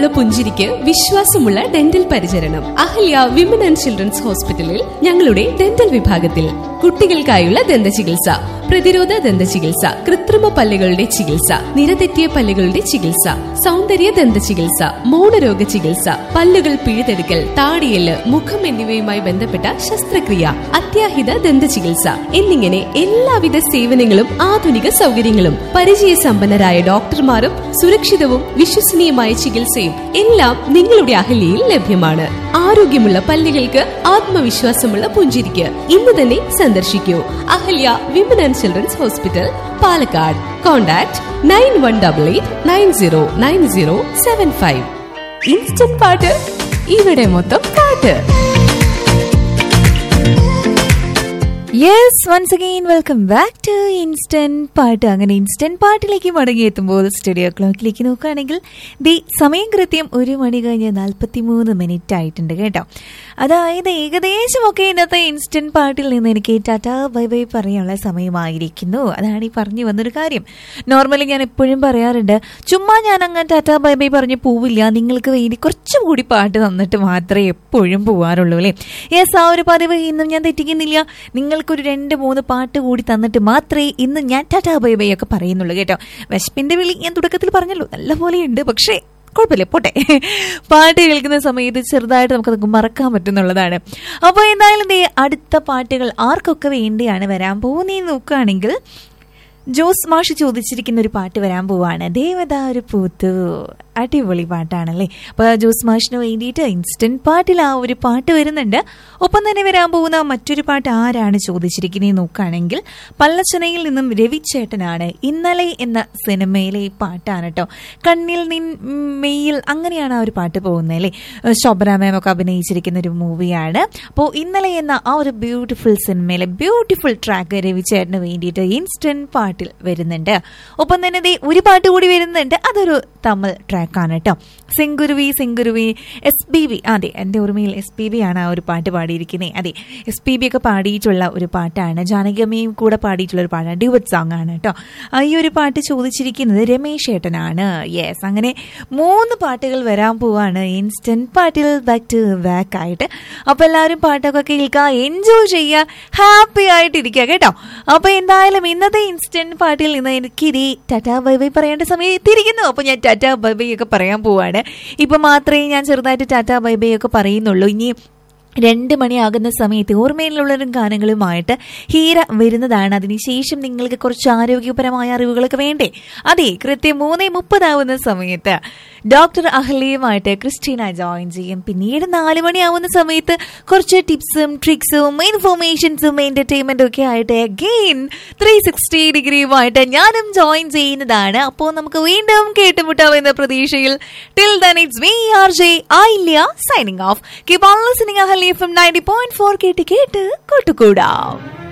ആരോഗ്യമുള്ള പുഞ്ചിരിക്ക് വിശ്വാസമുള്ള ഡെന്റൽ പരിചരണം അഹല്യ വിമൻ ആൻഡ് ചിൽഡ്രൻസ് ഹോസ്പിറ്റലിൽ ഞങ്ങളുടെ ഡെന്റൽ വിഭാഗത്തിൽ കുട്ടികൾക്കായുള്ള ദന്ത ചികിത്സ പ്രതിരോധ ദന്ത ചികിത്സ കൃത്രിമ പല്ലുകളുടെ ചികിത്സ നിരതെറ്റിയ പല്ലുകളുടെ ചികിത്സ സൗന്ദര്യ ദന്ത ചികിത്സ മൗനരോഗ ചികിത്സ പല്ലുകൾ പിഴുതെടുക്കൽ താടിയല് മുഖം എന്നിവയുമായി ബന്ധപ്പെട്ട ശസ്ത്രക്രിയ അത്യാഹിത ദന്ത ചികിത്സ എന്നിങ്ങനെ എല്ലാവിധ സേവനങ്ങളും ആധുനിക സൗകര്യങ്ങളും പരിചയസമ്പന്നരായ ഡോക്ടർമാരും സുരക്ഷിതവും വിശ്വസനീയമായ ചികിത്സയും എല്ലാം നിങ്ങളുടെ അഹല്യയിൽ ലഭ്യമാണ് ആരോഗ്യമുള്ള പല്ലുകൾക്ക് ആത്മവിശ്വാസമുള്ള പുഞ്ചിരിക്ക് ഇന്ന് തന്നെ സന്ദർശിക്കൂ Ahalya women and children's hospital Palakkad contact nine one double eight nine zero nine zero seven five instant പാട്ട് ഇവിടെ മൊത്തം പാട്ട് yes once again welcome back to instant പാട്ട് അങ്ങനെ ഇൻസ്റ്റന്റ് പാട്ടിലേക്ക് മടങ്ങിയെത്തുമ്പോൾ സ്റ്റുഡിയോ ക്ലോക്കിലേക്ക് നോക്കുകയാണെങ്കിൽ ദി സമയം കൃത്യം ഒരു മണി കഴിഞ്ഞ് നാൽപ്പത്തി മൂന്ന് മിനിറ്റ് ആയിട്ടുണ്ട് കേട്ടോ അതായത് ഏകദേശമൊക്കെ ഇന്നത്തെ ഇൻസ്റ്റന്റ് പാട്ടിൽ നിന്ന് എനിക്ക് ടാറ്റ ബൈ ബൈ പറയാനുള്ള സമയമായിരിക്കുന്നു അതാണ് ഈ പറഞ്ഞു വന്നൊരു കാര്യം നോർമലി ഞാൻ എപ്പോഴും പറയാറുണ്ട് ചുമ്മാ ഞാൻ അങ്ങനെ ടാറ്റ ബൈ ബൈ പറഞ്ഞ് പോവില്ല നിങ്ങൾക്ക് വേണ്ടി കുറച്ചും കൂടി പാട്ട് തന്നിട്ട് മാത്രമേ എപ്പോഴും പോവാറുള്ളൂ അല്ലേ യെസ് ആ ഒരു പതിവ് ഇന്നും ഞാൻ തെറ്റിക്കുന്നില്ല നിങ്ങൾക്കൊരു രണ്ട് മൂന്ന് പാട്ട് കൂടി തന്നിട്ട് മാത്രമേ ഇന്ന് ഞാൻ ടാറ്റാ ബൈ ബൈ ഒക്കെ പറയുന്നുള്ളൂ കേട്ടോ വിശപ്പിന്റെ വിളി ഞാൻ തുടക്കത്തിൽ പറഞ്ഞല്ലോ നല്ലപോലെ ഉണ്ട് പക്ഷേ കുഴപ്പമില്ല പോട്ടെ പാട്ട് കേൾക്കുന്ന സമയത്ത് ചെറുതായിട്ട് നമുക്കത് മറക്കാൻ പറ്റുന്നുള്ളതാണ് അപ്പോൾ എന്തായാലും ദേ അടുത്ത പാട്ടുകൾ ആർക്കൊക്കെ വേണ്ടിയാണ് വരാൻ പോകുന്നതെന്ന് നോക്കുകയാണെങ്കിൽ ജോസ് മാഷ് ചോദിച്ചിരിക്കുന്ന ഒരു പാട്ട് വരാൻ പോവാണ് ദേവദാരു പൂത്തു അടിപൊളി പാട്ടാണല്ലേ അപ്പോൾ ജോസ് മാഷിന് വേണ്ടിയിട്ട് ഇൻസ്റ്റന്റ് പാട്ടിൽ ആ ഒരു പാട്ട് വരുന്നുണ്ട് ഒപ്പം തന്നെ വരാൻ പോകുന്ന മറ്റൊരു പാട്ട് ആരാണ് ചോദിച്ചിരിക്കുന്നത് നോക്കുകയാണെങ്കിൽ പള്ളച്ചനയിൽ നിന്നും രവിച്ചേട്ടനാണ് ഇന്നലെ എന്ന സിനിമയിലെ ഈ പാട്ടാണ് കേട്ടോ കണ്ണിൽ നിൻ മെയ്യിൽ അങ്ങനെയാണ് ആ ഒരു പാട്ട് പോകുന്നത് അല്ലേ ശോഭന മാം ഒക്കെ അഭിനയിച്ചിരിക്കുന്ന ഒരു മൂവിയാണ് അപ്പോൾ ഇന്നലെ എന്ന ആ ഒരു ബ്യൂട്ടിഫുൾ സിനിമയിലെ ബ്യൂട്ടിഫുൾ ട്രാക്ക് രവിച്ചേട്ടന് വേണ്ടിയിട്ട് ഇൻസ്റ്റന്റ് പാട്ടിൽ വരുന്നുണ്ട് ഒപ്പം തന്നെ ദേ ഒരു പാട്ട് കൂടി വരുന്നുണ്ട് അതൊരു തമിഴ് ട്രാക്കാണ് കേട്ടോ Senguruvi Senguruvi S P B അതെ എൻ്റെ ഓർമ്മയിൽ എസ് പി ബി ആണ് ആ ഒരു പാട്ട് പാടിയിരിക്കുന്നത് അതെ എസ് പി ബി ഒക്കെ പാടിയിട്ടുള്ള ഒരു പാട്ടാണ് ജാനകമ്മയും കൂടെ പാടിയിട്ടുള്ള ഒരു പാട്ടാണ് ഡ്യൂവറ്റ് സോങ് ആണ് കേട്ടോ ആ ഈ ഒരു പാട്ട് ചോദിച്ചിരിക്കുന്നത് രമേശ് ഏട്ടനാണ് യെസ് അങ്ങനെ മൂന്ന് പാട്ടുകൾ വരാൻ പോവാണ് ഇൻസ്റ്റന്റ് പാട്ടിൽ ബാക്ക് ടു ബാക്ക് ആയിട്ട് അപ്പോൾ എല്ലാവരും പാട്ടൊക്കെ കേൾക്കുക എൻജോയ് ചെയ്യുക ഹാപ്പി ആയിട്ട് ഇരിക്കുക കേട്ടോ അപ്പോൾ എന്തായാലും ഇന്നത്തെ ഇൻസ്റ്റന്റ് പാട്ടിൽ നിന്ന് എനിക്ക് ഇനി ടാറ്റാ ബൈ ബൈ പറയേണ്ട സമയം എത്തിയിരിക്കുന്നു അപ്പോൾ ഞാൻ ടാറ്റാ ബൈ ബൈ ഒക്കെ പറയാൻ പോവാണ് ഇപ്പൊ മാത്രമേ ഞാൻ ചെറുതായിട്ട് ടാറ്റാ ബൈ ബൈ ഒക്കെ പറയുന്നുള്ളൂ ഇനി രണ്ട് മണിയാകുന്ന സമയത്ത് ഓർമ്മയിലുള്ളവരും ഗാനങ്ങളുമായിട്ട് ഹീര വരുന്നതാണ് അതിനുശേഷം നിങ്ങൾക്ക് കുറച്ച് ആരോഗ്യപരമായ അറിവുകളൊക്കെ വേണ്ടേ അതെ കൃത്യം മൂന്നേ മുപ്പതാവുന്ന സമയത്ത് ഡോക്ടർ അഹ്ലിയുമായിട്ട് ക്രിസ്റ്റീന ജോയിൻ ചെയ്യും പിന്നീട് നാല് മണിയാവുന്ന സമയത്ത് കുറച്ച് ടിപ്സും ട്രിക്സും ഇൻഫോർമേഷൻസും എന്റർടൈൻമെന്റും ഒക്കെ ആയിട്ട് അഗെയിൻ ത്രീ സിക്സ്റ്റി ഡിഗ്രിയുമായിട്ട് ഞാനും ജോയിൻ ചെയ്യുന്നതാണ് അപ്പോൾ നമുക്ക് വീണ്ടും കേട്ടുമുട്ടാവുന്ന പ്രതീക്ഷയിൽ till then it's V R J Ailya signing off keep on listening Ahalya FM ninety point four ഫോർ കേട്ട് കേട്ട് കൂട്ടുകൂടാം